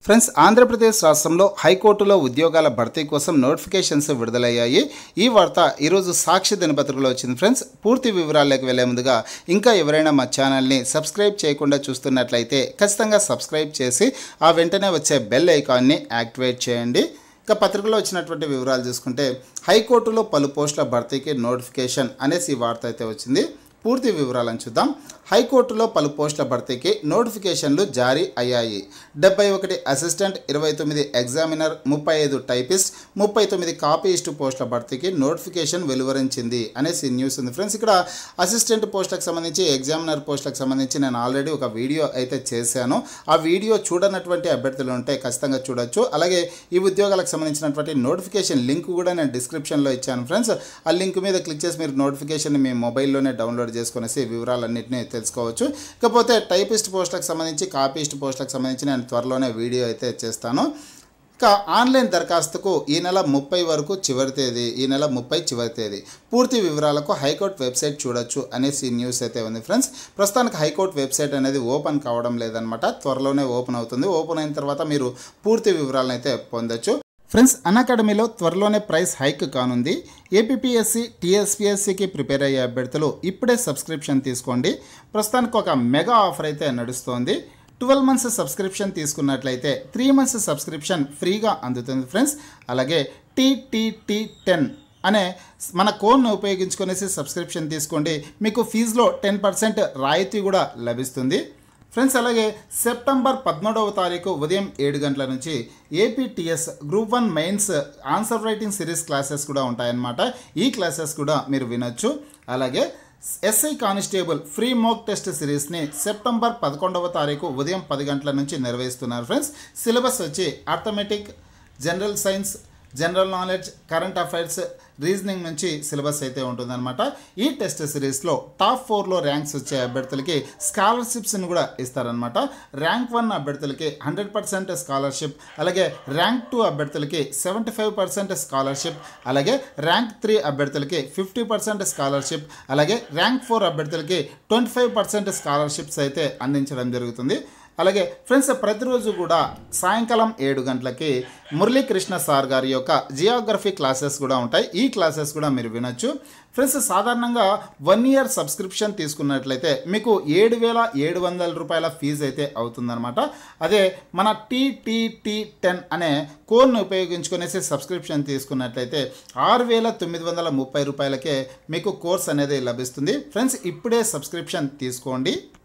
friends Andhra Pradesh రాష్ట్రంలో హైకోర్టులో ఉద్యోగాల భర్తీ కోసం నోటిఫికేషన్స్ విడుదలయ్యాయి ఈ వార్త ఈరోజు సాక్షి దినపత్రికలో వచ్చింది ఫ్రెండ్స్ పూర్తి వివరాల్లోకి వెళ్లే ముందుగా ఇంకా ఎవరైనా మా ఛానల్ని సబ్స్క్రైబ్ చేయకుండా చూస్తున్నట్లయితే ఖచ్చితంగా సబ్స్క్రైబ్ చేసి ఆ వెంటనే వచ్చే బెల్ ఐకాన్ని యాక్టివేట్ చేయండి ఇక పత్రికలో వచ్చినటువంటి వివరాలు చూసుకుంటే హైకోర్టులో పలు పోస్టుల భర్తీకి నోటిఫికేషన్ అనేసి ఈ వార్త అయితే వచ్చింది పూర్తి వివరాలను చూద్దాం హైకోర్టులో పలు పోస్టుల భర్తీకి నోటిఫికేషన్లు జారీ అయ్యాయి డెబ్బై ఒకటి అసిస్టెంట్ ఇరవై తొమ్మిది ఎగ్జామినర్ ముప్పై ఐదు టైపిస్ట్ ముప్పై తొమ్మిది కాపీయిస్ట్ పోస్టుల భర్తీకి నోటిఫికేషన్ వెలువరించింది అనేసి న్యూస్ ఉంది ఫ్రెండ్స్ ఇక్కడ అసిస్టెంట్ పోస్టులకు సంబంధించి ఎగ్జామినర్ పోస్టులకు సంబంధించి నేను ఆల్రెడీ ఒక వీడియో అయితే చేశాను ఆ వీడియో చూడనటువంటి అభ్యర్థులు ఉంటే ఖచ్చితంగా చూడొచ్చు అలాగే ఈ ఉద్యోగాలకు సంబంధించినటువంటి నోటిఫికేషన్ లింక్ కూడా నేను డిస్క్రిప్షన్లో ఇచ్చాను ఫ్రెండ్స్ ఆ లింక్ మీద క్లిక్ చేసి మీరు నోటిఫికేషన్ మీ మొబైల్లోనే డౌన్లోడ్ చేసుకునేసి వివరాలన్నింటినీ తెలుసుకోవచ్చు ఇకపోతే టైపిస్ట్ పోస్టులకు సంబంధించి కాపీస్ట్ పోస్టులకు సంబంధించి నేను త్వరలోనే వీడియో అయితే చేస్తాను ఇక ఆన్లైన్ దరఖాస్తుకు ఈ నెల ముప్పై వరకు చివరి తేదీ ఈ నెల ముప్పై చివరి తేదీ పూర్తి వివరాలకు హైకోర్టు వెబ్సైట్ చూడొచ్చు అనేసి న్యూస్ అయితే ఉంది ఫ్రెండ్స్ ప్రస్తుతానికి హైకోర్టు వెబ్సైట్ అనేది ఓపెన్ కావడం లేదనమాట త్వరలోనే ఓపెన్ అవుతుంది ఓపెన్ అయిన తర్వాత మీరు పూర్తి వివరాలను అయితే పొందొచ్చు ఫ్రెండ్స్ అకాడమీలో త్వరలోనే ప్రైస్ హైక్ కానుంది ఏపీఎస్సి టీఎస్పీఎస్సికి ప్రిపేర్ అయ్యే అభ్యర్థులు ఇప్పుడే సబ్స్క్రిప్షన్ తీసుకోండి ప్రస్తుతానికి ఒక మెగా ఆఫర్ అయితే నడుస్తోంది ట్వెల్వ్ మంత్స్ సబ్స్క్రిప్షన్ తీసుకున్నట్లయితే త్రీ మంత్స్ సబ్స్క్రిప్షన్ ఫ్రీగా అందుతుంది ఫ్రెండ్స్ అలాగే టీటీటీ టెన్ అనే మన కోడ్ను ఉపయోగించుకునేసి సబ్స్క్రిప్షన్ తీసుకోండి మీకు ఫీజులో టెన్ పర్సెంట్ రాయితీ కూడా లభిస్తుంది ఫ్రెండ్స్ అలాగే సెప్టెంబర్ పదమూడవ తారీఖు ఉదయం ఏడు గంటల నుంచి APTS group one mains answer writing series classes కూడా ఉంటాయన్నమాట ఈ క్లాసెస్ కూడా మీరు వినొచ్చు అలాగే SI constable free mock test సిరీస్ని సెప్టెంబర్ పదకొండవ తారీఖు ఉదయం పది గంటల నుంచి నిర్వహిస్తున్నారు ఫ్రెండ్స్ సిలబస్ వచ్చి arithmetic general science general knowledge current affairs reasoning నుంచి సిలబస్ అయితే ఉంటుందన్నమాట ఈ టెస్ట్ సిరీస్లో టాప్ ఫోర్లో ర్యాంక్స్ వచ్చే అభ్యర్థులకి స్కాలర్షిప్స్ని కూడా ఇస్తారనమాట ర్యాంక్ వన్ అభ్యర్థులకి హండ్రెడ్ పర్సెంట్ స్కాలర్షిప్ అలాగే ర్యాంక్ టూ అభ్యర్థులకి సెవెంటీ ఫైవ్ పర్సెంట్ స్కాలర్షిప్ అలాగే ర్యాంక్ త్రీ అభ్యర్థులకి ఫిఫ్టీ పర్సెంట్ స్కాలర్షిప్ అలాగే ర్యాంక్ ఫోర్ అభ్యర్థులకి ట్వంటీ ఫైవ్ పర్సెంట్ స్కాలర్షిప్స్ అయితే అందించడం జరుగుతుంది అలాగే ఫ్రెండ్స్ ప్రతిరోజు కూడా సాయంకాలం ఏడు గంటలకి మురళీకృష్ణ సార్ గారి యొక్క జియోగ్రఫీ క్లాసెస్ కూడా ఉంటాయి ఈ క్లాసెస్ కూడా మీరు వినొచ్చు ఫ్రెండ్స్ సాధారణంగా వన్ ఇయర్ సబ్స్క్రిప్షన్ తీసుకున్నట్లయితే మీకు ఏడు వేల ఏడు వందల రూపాయల ఫీజు అయితే అవుతుందన్నమాట అదే మన టీటీటీ టెన్ అనే కోడ్ను ఉపయోగించుకునేసి సబ్స్క్రిప్షన్ తీసుకున్నట్లయితే ఆరు వేల తొమ్మిది వందల ముప్పై రూపాయలకే మీకు కోర్స్ అనేది లభిస్తుంది ఫ్రెండ్స్ ఇప్పుడే సబ్స్క్రిప్షన్ తీసుకోండి